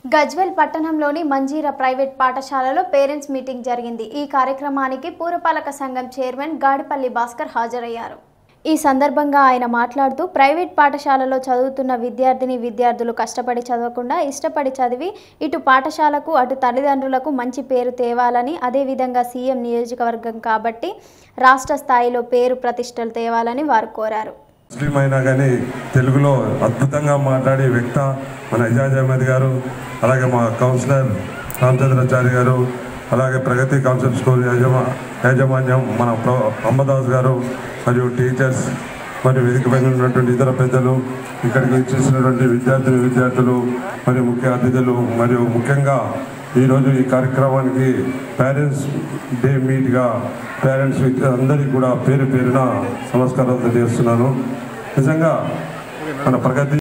గజ్వెల్ పట్టణంలోని మంజీరా ప్రైవేట్ పాఠశాలలో parents meeting జరిగింది ఈ కార్యక్రమానికి పూరపాలక సంఘం చైర్మన్ గాడిపల్లి భాస్కర్ హాజరయ్యారు ఈ సందర్భంగా ఆయన మాట్లాడుతూ ప్రైవేట్ పాఠశాలలో చదువుతున్న విద్యార్థిని విద్యార్థులు కష్టపడి చదవకుండా ఇష్టపడి చదివి ఇటు పాఠశాలకు అటు తల్లిదండ్రులకు మంచి పేరు తేవాలని అదేవిధంగా సీఎం నియోజకవర్గం కాబట్టి రాష్ట్ర స్థాయిలో పేరు ప్రతిష్టలు తేవాలని వారు కోరారు ముస్లిం అయినా కానీ తెలుగులో అద్భుతంగా మాట్లాడే వ్యక్త మన ఇజాజ్ అహ్మద్ గారు అలాగే మా కౌన్సిలర్ రామచంద్రాచారి గారు అలాగే ప్రగతి కాన్సెప్ట్ స్కూల్ యాజమా యాజమాన్యం మన ప్ర అంబదాస్ గారు మరియు టీచర్స్ మరియు వేదిక పైన ఉన్నటువంటి ఇతర పెద్దలు ఇక్కడికి వచ్చేసినటువంటి విద్యార్థులు విద్యార్థులు మరియు ముఖ్య అతిథులు మరియు ముఖ్యంగా ఈరోజు ఈ కార్యక్రమానికి పేరెంట్స్ డే మీట్గా పేరెంట్స్ అందరికీ కూడా పేరు పేరున నమస్కారాలు తెలియజేస్తున్నాను నిజంగా మన ప్రగతి